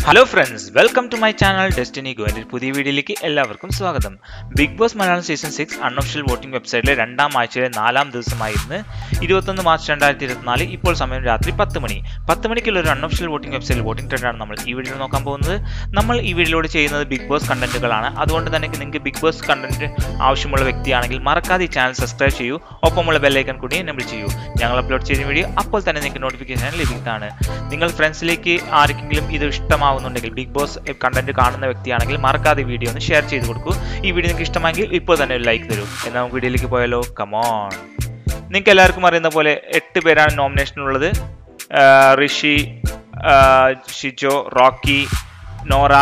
hello friends welcome to my channel destiny go എൻ്റെ പുതിയ വീഡിയോയിലേക്ക് എല്ലാവർക്കും സ്വാഗതം Bigg Boss Malayalam season six unofficial voting വെബ്സൈറ്റിലെ രണ്ടാം ആഴ്ചയിലെ നാലാം ദിവസമായി ഇന്ന് ഇരുപത്തൊന്ന് മാർച്ച് രണ്ടായിരത്തി ഇരുപത്തിനാല് ഇപ്പോൾ സമയം രാത്രി പത്ത് മണി പത്ത് മണിക്കുള്ള ഒരു അൺഒഫീഷ്യൽ വോട്ടിംഗ് വെബ്സൈറ്റിൽ വോട്ടിംഗ് ട്രെൻഡാണ് നമ്മൾ ഈ വീഡിയോയിൽ നോക്കാൻ പോകുന്നത് നമ്മൾ ഈ വീഡിയോയിലൂടെ ചെയ്യുന്നത് ബിഗ് ബോസ് കണ്ടന്റുകളാണ് അതുകൊണ്ട് തന്നെ നിങ്ങൾക്ക് ബിഗ് ബോസ് കണ്ടന്റ് ആവശ്യമുള്ള വ്യക്തിയാണെങ്കിൽ മറക്കാതെ ഈ ചാനൽ സബ്സ്ക്രൈബ് ചെയ്യൂ ഒപ്പമുള്ള ബെല്ലൈക്കൺ കൂടി എനേബിൾ ചെയ്യൂ ഞങ്ങൾ അപ്ലോഡ് ചെയ്യുന്ന വീഡിയോ അപ്പോൾ തന്നെ നിങ്ങൾക്ക് നോട്ടിഫിക്കേഷൻ ലഭിക്കുന്നതാണ് നിങ്ങൾ ഫ്രണ്ട്സിലേക്ക് ആർക്കെങ്കിലും ഇത് ഇഷ്ടമാവുന്നുണ്ടെങ്കിൽ ബിഗ് ബോസ് കണ്ടന്റ് കാണുന്ന വ്യക്തിയാണെങ്കിൽ മറക്കാതെ വീഡിയോ ഒന്ന് ഷെയർ ചെയ്ത് കൊടുക്കൂ ഈ വീഡിയോ നിങ്ങൾക്ക് ഇഷ്ടമായെങ്കിൽ ഇപ്പോൾ തന്നെ ഒരു ലൈക്ക് തരൂ എന്നാൽ നമുക്ക് വീഡിയോയിലേക്ക് പോയാലോ കമോൺ നിങ്ങൾക്ക് എല്ലാവർക്കും അറിയുന്ന പോലെ എട്ട് പേരാണ് നോമിനേഷനുള്ളത് ഋഷി ആ, ഷിജോ റോക്കി നോറ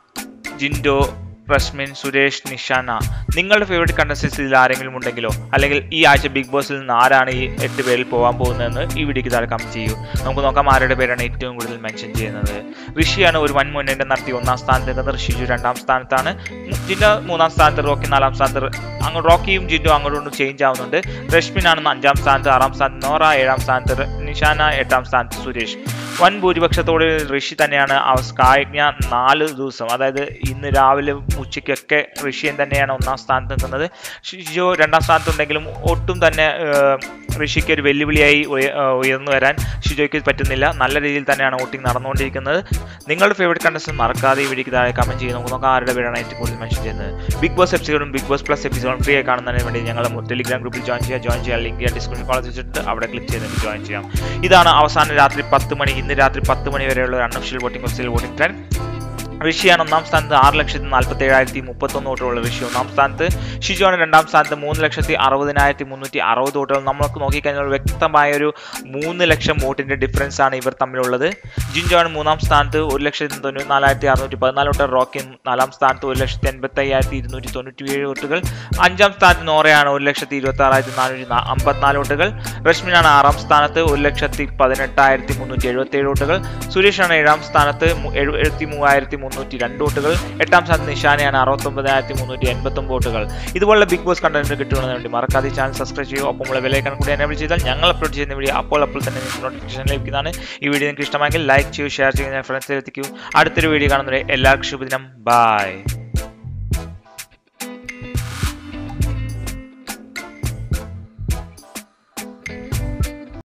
ജിൻഡോ റസ്മിൻ സുരേഷ് നിഷാന നിങ്ങളുടെ ഫേവറേറ്റ് കണ്ടസ്റ്റൻസ് ഇതിൽ ആരെങ്കിലും ഉണ്ടെങ്കിലോ അല്ലെങ്കിൽ ഈ ആഴ്ച ബിഗ് ബോസിൽ നിന്ന് ആരാണ് ഈ എട്ട് പേരിൽ പോകാൻ പോകുന്നതെന്ന് ഈ വീഡിയോക്ക് താഴെ കമന്റ് ചെയ്യൂ നമുക്ക് നോക്കാം ആരുടെ പേരാണ് ഏറ്റവും കൂടുതൽ മെൻഷൻ ചെയ്യുന്നത് ഋഷിയാണ് ഒരു വൻ മുന്നേറ്റം നടത്തി ഒന്നാം സ്ഥാനത്ത് നിൽക്കുന്നത് ഷിജു രണ്ടാം സ്ഥാനത്താണ് ജിൻഡോ മൂന്നാം സ്ഥാനത്ത് റോക്കി നാലാം സ്ഥാനത്ത് അങ്ങ് റോക്കിയും ജിൻഡോ അങ്ങോട്ടും ചേഞ്ച് ആവുന്നുണ്ട് റഷ്മിനാണ് അഞ്ചാം സ്ഥാനത്ത് ആറാം സ്ഥാനത്ത് നോറ ഏഴാം സ്ഥാനത്ത് ര- നിഷാന എട്ടാം സ്ഥാനത്ത് സുരേഷ് വൻ ഭൂരിപക്ഷത്തോടെ ഋഷി തന്നെയാണ് അവസ് കഴിഞ്ഞ നാല് ദിവസം അതായത് ഇന്ന് രാവിലെ ഉച്ചയ്ക്കൊക്കെ ഋഷിയൻ തന്നെയാണ് ഒന്നാം സ്ഥാനത്ത് നിൽക്കുന്നത് ഷിജോ രണ്ടാം സ്ഥാനത്തുണ്ടെങ്കിലും ഒട്ടും തന്നെ ഏഹ്, ഋഷിക്ക് ഒരു വെല്ലുവിളിയായി ഉയ- ഏഹ്, ഉയർന്നു വരാൻ ഷിജോയ്ക്ക് പറ്റുന്നില്ല നല്ല രീതിയിൽ തന്നെയാണ് വോട്ടിംഗ് നടന്നുകൊണ്ടിരിക്കുന്നത് നിങ്ങളുടെ ഫേവറേറ്റ് കണ്ടസ്റ്റൻ മറക്കാതെ ഈ വീഡിയോക്ക് താഴെ കമന്റ് ചെയ്ത് നമുക്ക് നോക്കാം ആരുടെ പേരാണ് ഏറ്റവും കൂടുതൽ മെൻഷൻ ചെയ്യുന്നത് ബിഗ് ബോസ് എപ്പിസോഡും ബിഗ് ബോസ് പ്ലസ് എപ്പിസോഡും ഫ്രീ ആയി കാണുന്നതിന് വേണ്ടി ഞങ്ങൾ ടെലിഗ്രാം ഗ്രൂപ്പിൽ ജോയിൻ ചെയ്യുക ജോയിൻ ചെയ്യാൻ ലിങ്ക് ഞാൻ ഡിസ്ക്രിപ്ഷൻ കോളേജ് വെച്ചിട്ട് അവിടെ ക്ലിക്ക് ചെയ്ത് ജോയിൻ ചെയ്യാം ഇതാണ് അവസാനം രാത്രി പത്ത് മണി ഇന്ന് രാത്രി പത്ത് മണി വരെയുള്ള ഒരു unofficial voting website voting trend ഋഷിയാണ് ഒന്നാം സ്ഥാനത്ത് ആറ് ലക്ഷത്തി നാൽപ്പത്തി ഏഴായിരത്തി മുപ്പത്തൊന്ന് വോട്ടുകളുള്ള ഋഷി ഒന്നാം സ്ഥാനത്ത് ഷിജുവാണ് രണ്ടാം സ്ഥാനത്ത് മൂന്ന് ലക്ഷത്തി അറുപതിനായിരത്തി മുന്നൂറ്റി അറുപത് വോട്ടുകൾ നമുക്ക് നോക്കിക്കഴിഞ്ഞാൽ ഒരു വ്യക്തമായ ഒരു മൂന്ന് ലക്ഷം വോട്ടിന്റെ ഡിഫറൻസ് ആണ് ഇവർ തമ്മിലുള്ളത് ജിൻജോയാണ് മൂന്നാം സ്ഥാനത്ത് ഒരു ലക്ഷത്തി തൊണ്ണൂറ്റി നാലായിരത്തി അറുന്നൂറ്റി പതിനാല് വോട്ടുകൾ റോക്കി നാലാം സ്ഥാനത്ത് ഒരു ലക്ഷത്തി എൺപത്തി അയ്യായിരത്തി ഇരുന്നൂറ്റി തൊണ്ണൂറ്റി ഏഴ് വോട്ടുകൾ അഞ്ചാം സ്ഥാനത്ത് നോറയാണ് ഒരു ലക്ഷത്തി ഇരുപത്തി ആറായിരത്തി നാനൂറ്റി അമ്പത്തിനാല് വോട്ടുകൾ റഷ്മിനാണ് ആറാം സ്ഥാനത്ത് ഒരു ലക്ഷത്തി പതിനെട്ടായിരത്തി മുന്നൂറ്റി എഴുപത്തി ഏഴ് വോട്ടുകൾ സുരേഷാണ് ഏഴാം സ്ഥാനത്ത് മു- എഴു- എഴുപത്തി മൂവായിരത്തി മുന്നൂറ്റി രണ്ട് വോട്ടുകൾ എട്ടാം സ്ഥാനത്ത് നിഷാനയാണ് അറുപത്തൊമ്പതിനായിരത്തി മുന്നൂറ്റി എൺപത്തൊമ്പത് വോട്ടുകൾ ഇതുപോലുള്ള ബിഗ് ബോസ് കണ്ടന്റ് കിട്ടുന്നതിന് വേണ്ടി മറക്കാതെ ചാനൽ സബ്സ്ക്രൈബ് ചെയ്യുക ഒപ്പമുള്ള വിലയേക്കാൻ കൂടി എനേബിൾ ചെയ്താൽ ഞങ്ങൾ അപ്ലോഡ് ചെയ്യുന്ന വീഡിയോ അപ്പോൾ അപ്പോൾ തന്നെ നിങ്ങൾക്ക് നോട്ടിഫിക്കേഷൻ ലഭിക്കുന്നതാണ് ഈ വീഡിയോ നിങ്ങൾക്ക് ഇഷ്ടമായെങ്കിൽ ലൈക്ക് ചെയ്യൂ ഷെയർ ചെയ്യുക ഫ്രണ്ട്സിൽ എത്തിക്കൂ അടുത്തൊരു വീഡിയോ കാണുന്നവരെ എല്ലാവർക്കും ശുഭദിനം ബൈ